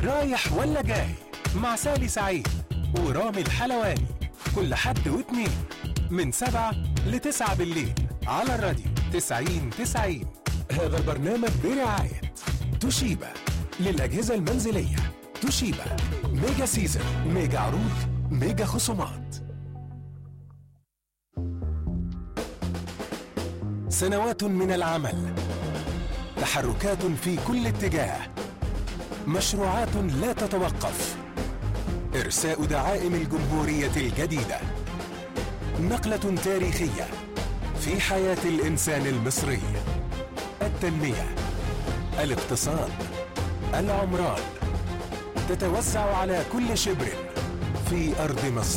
رايح ولا جاي مع سالي سعيد ورامي الحلواني كل حد واتنين من سبعة لتسعة بالليل على الراديو تسعين تسعين هذا البرنامج برعاية توشيبا للأجهزة المنزلية توشيبا ميجا سيزن ميجا عروض ميجا خصومات سنوات من العمل تحركات في كل اتجاه مشروعات لا تتوقف إرساء دعائم الجمهورية الجديدة نقلة تاريخية في حياة الإنسان المصري التنمية الاقتصاد العمران تتوزع على كل شبر في أرض مصر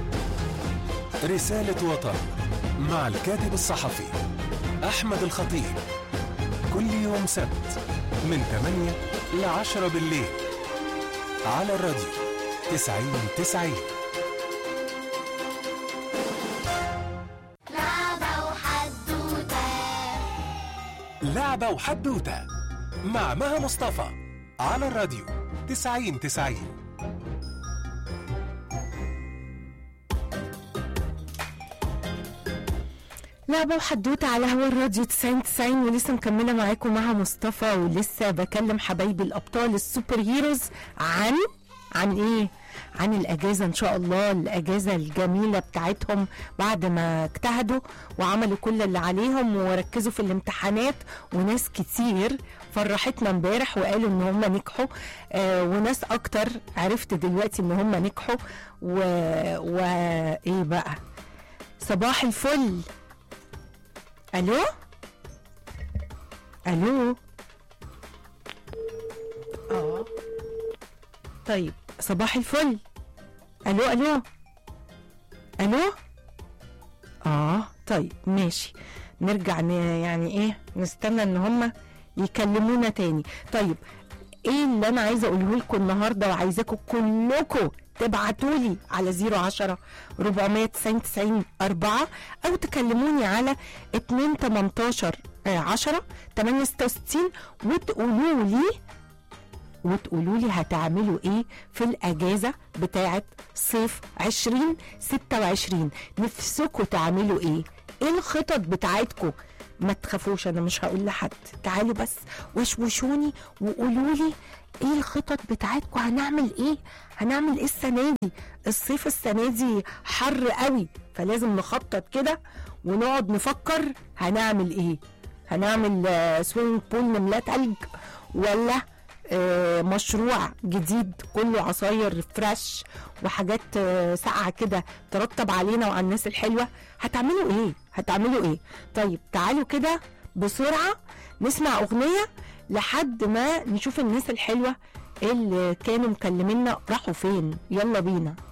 رسالة وطن مع الكاتب الصحفي أحمد الخطيب كل يوم سبت من 8 ل 10 بالليل على الراديو 90 90 لعبة وحدوتة لعبة وحدوتة مع مها مصطفى على الراديو 90 90 لعبة وحدوتة على هوا الراديو 90 90 ولسه مكملة معاكم مع مصطفى ولسه بكلم حبايبي الأبطال السوبر هيروز عن عن إيه؟ عن الأجازة إن شاء الله الأجازة الجميلة بتاعتهم بعد ما اجتهدوا وعملوا كل اللي عليهم وركزوا في الامتحانات وناس كتير فرحتنا امبارح وقالوا ان هم نجحوا آه وناس اكتر عرفت دلوقتي ان هم نجحوا و... و... ايه بقى صباح الفل الو الو اه طيب صباح الفل الو الو الو اه طيب ماشي نرجع ن... يعني ايه نستنى ان هم يكلمونا تاني طيب ايه اللي انا عايزه اقوله لكم النهارده وعايزاكم كلكم تبعتوا لي على 010 490 90 4 او تكلموني على 2 18 10 866 وتقولوا لي وتقولوا لي هتعملوا ايه في الاجازه بتاعه صيف 2026 نفسكم تعملوا ايه ايه الخطط بتاعتكم ما تخافوش انا مش هقول لحد تعالوا بس وشوشوني وقولوا لي ايه الخطط بتاعتكم هنعمل ايه هنعمل ايه السنه دي الصيف السنه دي حر قوي فلازم نخطط كده ونقعد نفكر هنعمل ايه هنعمل آه، سويمنج بول نملاه تلج ولا آه، مشروع جديد كله عصاير فريش وحاجات آه، ساقعه كده ترطب علينا وعلى الناس الحلوه هتعملوا ايه هتعملوا ايه طيب تعالوا كده بسرعه نسمع اغنيه لحد ما نشوف الناس الحلوه اللي كانوا مكلمينا راحوا فين يلا بينا